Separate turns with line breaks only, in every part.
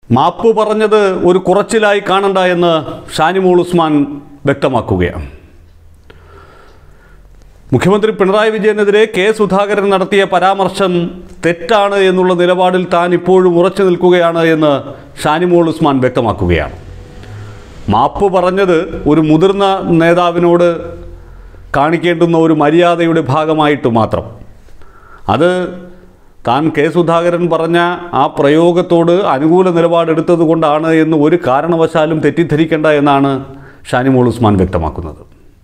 മാപ്പ് പറഞ്ഞത് ഒരു കുറച്ചിലായി കാണണ്ട എന്ന് ഷാനിമോൾ ഉസ്മാൻ വ്യക്തമാക്കുകയാണ് മുഖ്യമന്ത്രി പിണറായി വിജയനെതിരെ കെ സുധാകരൻ നടത്തിയ പരാമർശം തെറ്റാണ് എന്നുള്ള നിലപാടിൽ താൻ ഇപ്പോഴും ഉറച്ചു നിൽക്കുകയാണ് എന്ന് ഷാനിമോൾ ഉസ്മാൻ വ്യക്തമാക്കുകയാണ് മാപ്പ് പറഞ്ഞത് ഒരു മുതിർന്ന നേതാവിനോട് കാണിക്കേണ്ടുന്ന ഒരു മര്യാദയുടെ ഭാഗമായിട്ട് മാത്രം അത് താൻ കെ സുധാകരൻ പറഞ്ഞ ആ പ്രയോഗത്തോട് അനുകൂല നിലപാടെടുത്തത് കൊണ്ടാണ് എന്ന് ഒരു കാരണവശാലും തെറ്റിദ്ധരിക്കേണ്ട എന്നാണ് ഷാനിമോൾ ഉസ്മാൻ വ്യക്തമാക്കുന്നത്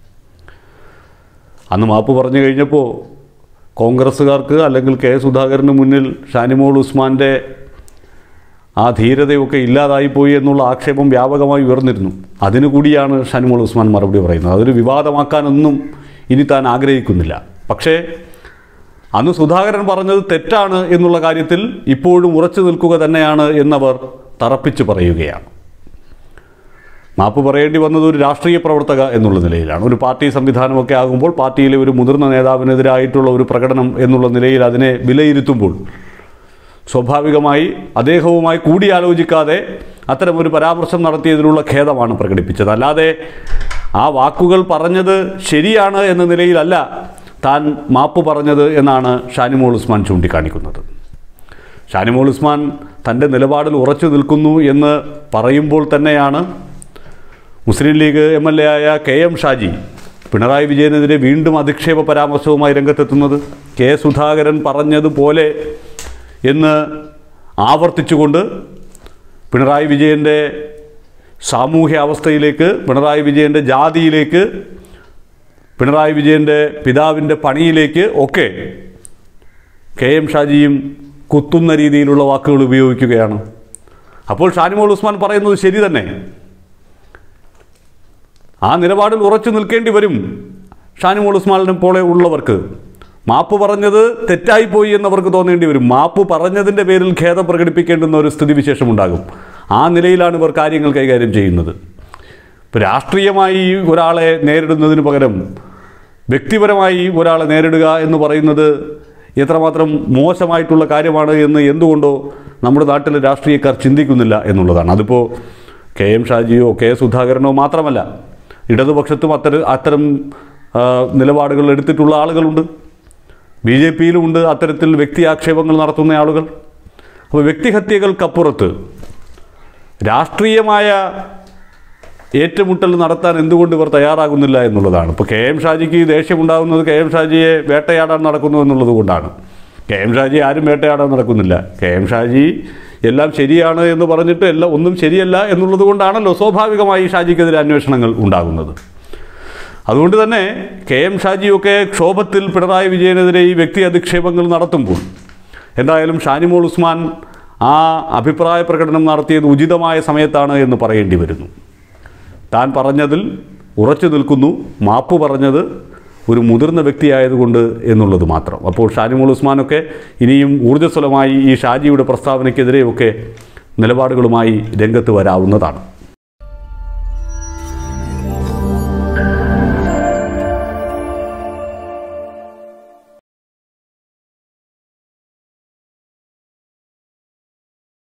അന്ന് മാപ്പ് പറഞ്ഞു കഴിഞ്ഞപ്പോൾ കോൺഗ്രസ്സുകാർക്ക് അല്ലെങ്കിൽ കെ സുധാകരന് മുന്നിൽ ഷാനിമോൾ ഉസ്മാൻ്റെ ആ ധീരതയൊക്കെ ഇല്ലാതായിപ്പോയി എന്നുള്ള ആക്ഷേപം വ്യാപകമായി ഉയർന്നിരുന്നു അതിനു കൂടിയാണ് ഷാനിമോൾ ഉസ്മാൻ മറുപടി പറയുന്നത് അതൊരു വിവാദമാക്കാനൊന്നും ഇനി താൻ ആഗ്രഹിക്കുന്നില്ല പക്ഷേ അന്ന് സുധാകരൻ പറഞ്ഞത് തെറ്റാണ് എന്നുള്ള കാര്യത്തിൽ ഇപ്പോഴും ഉറച്ചു നിൽക്കുക തന്നെയാണ് എന്നവർ തറപ്പിച്ച് പറയുകയാണ് മാപ്പ് പറയേണ്ടി വന്നത് ഒരു രാഷ്ട്രീയ പ്രവർത്തക എന്നുള്ള നിലയിലാണ് ഒരു പാർട്ടി സംവിധാനമൊക്കെ ആകുമ്പോൾ പാർട്ടിയിലെ ഒരു മുതിർന്ന നേതാവിനെതിരായിട്ടുള്ള ഒരു പ്രകടനം എന്നുള്ള നിലയിൽ അതിനെ വിലയിരുത്തുമ്പോൾ സ്വാഭാവികമായി അദ്ദേഹവുമായി കൂടിയാലോചിക്കാതെ അത്തരമൊരു പരാമർശം നടത്തിയതിലുള്ള ഖേദമാണ് പ്രകടിപ്പിച്ചത് അല്ലാതെ ആ വാക്കുകൾ പറഞ്ഞത് ശരിയാണ് എന്ന നിലയിലല്ല താൻ മാപ്പ് പറഞ്ഞത് എന്നാണ് ഷാനിമോൾ ഉസ്മാൻ ചൂണ്ടിക്കാണിക്കുന്നത് ഷാനിമോൾ ഉസ്മാൻ തൻ്റെ നിലപാടിൽ ഉറച്ചു നിൽക്കുന്നു എന്ന് പറയുമ്പോൾ തന്നെയാണ് Muslim League M L A ആയ കെ എം ഷാജി പിണറായി വിജയനെതിരെ വീണ്ടും അധിക്ഷേപ പരാമർശവുമായി രംഗത്തെത്തുന്നത് കെ സുധാകരൻ പറഞ്ഞതുപോലെ എന്ന് ആവർത്തിച്ചുകൊണ്ട് പിണറായി വിജയൻ്റെ സാമൂഹ്യ അവസ്ഥയിലേക്ക് പിണറായി വിജയൻ്റെ ജാതിയിലേക്ക് പിണറായി വിജയൻ്റെ പിതാവിൻ്റെ പണിയിലേക്ക് ഒക്കെ കെ എം ഷാജിയും കുത്തുന്ന രീതിയിലുള്ള വാക്കുകൾ ഉപയോഗിക്കുകയാണ് അപ്പോൾ ഷാനിമോൾ ഉസ്മാൻ പറയുന്നത് ശരി തന്നെ ആ നിലപാടിൽ ഉറച്ചു നിൽക്കേണ്ടി വരും ഷാനിമോൾ ഉസ്മാനിനെ പോലെ ഉള്ളവർക്ക് മാപ്പ് പറഞ്ഞത് തെറ്റായിപ്പോയി എന്നവർക്ക് തോന്നേണ്ടി വരും മാപ്പ് പറഞ്ഞതിൻ്റെ പേരിൽ ഖേദം പ്രകടിപ്പിക്കേണ്ടുന്ന ഒരു സ്ഥിതിവിശേഷം ഉണ്ടാകും ആ നിലയിലാണ് ഇവർ കാര്യങ്ങൾ കൈകാര്യം ചെയ്യുന്നത് ഇപ്പോൾ രാഷ്ട്രീയമായി ഒരാളെ നേരിടുന്നതിന് പകരം വ്യക്തിപരമായി ഒരാളെ നേരിടുക എന്ന് പറയുന്നത് എത്രമാത്രം മോശമായിട്ടുള്ള കാര്യമാണ് എന്ന് എന്തുകൊണ്ടോ നമ്മുടെ നാട്ടിലെ രാഷ്ട്രീയക്കാർ ചിന്തിക്കുന്നില്ല എന്നുള്ളതാണ് അതിപ്പോൾ കെ എം ഷാജിയോ കെ സുധാകരനോ മാത്രമല്ല ഇടതുപക്ഷത്തും അത്തരം അത്തരം ആ, നിലപാടുകൾ എടുത്തിട്ടുള്ള ആളുകളുണ്ട് ബി ജെ പിയിലുമുണ്ട് അത്തരത്തിൽ വ്യക്തി ആക്ഷേപങ്ങൾ നടത്തുന്ന ആളുകൾ അപ്പോൾ വ്യക്തിഹത്യകൾക്കപ്പുറത്ത് രാഷ്ട്രീയമായ ഏറ്റുമുട്ടൽ നടത്താൻ എന്തുകൊണ്ട് ഇവർ തയ്യാറാകുന്നില്ല എന്നുള്ളതാണ് ഇപ്പോൾ കെ എം ഷാജിക്ക് ഈ ദേഷ്യമുണ്ടാകുന്നത് കെ എം ഷാജിയെ വേട്ടയാടാൻ നടക്കുന്നു എന്നുള്ളത് കൊണ്ടാണ് കെ എം ഷാജി ആരും വേട്ടയാടാൻ നടക്കുന്നില്ല കെ എം ഷാജി എല്ലാം ശരിയാണ് എന്ന് പറഞ്ഞിട്ട് എല്ലാം ഒന്നും ശരിയല്ല എന്നുള്ളത് കൊണ്ടാണല്ലോ സ്വാഭാവികമായി ഷാജിക്കെതിരെ അന്വേഷണങ്ങൾ ഉണ്ടാകുന്നത് അതുകൊണ്ട് തന്നെ കെ എം ഷാജിയൊക്കെ ക്ഷോഭത്തിൽ പിണറായി വിജയനെതിരെ ഈ വ്യക്തി അധിക്ഷേപങ്ങൾ നടത്തുമ്പോൾ എന്തായാലും ഷാനിമോൾ ഉസ്മാൻ ആ അഭിപ്രായ പ്രകടനം നടത്തിയത് ഉചിതമായ സമയത്താണ് എന്ന് പറയേണ്ടി വരുന്നു താൻ പറഞ്ഞതിൽ ഉറച്ചു നിൽക്കുന്നു മാപ്പ് പറഞ്ഞത് ഒരു മുതിർന്ന വ്യക്തിയായതുകൊണ്ട് എന്നുള്ളത് മാത്രം അപ്പോൾ ഷാനിമോൾ ഉസ്മാനൊക്കെ ഇനിയും ഊർജ്ജസ്വലമായി ഈ ഷാജിയുടെ പ്രസ്താവനയ്ക്കെതിരെയൊക്കെ നിലപാടുകളുമായി രംഗത്ത് വരാവുന്നതാണ്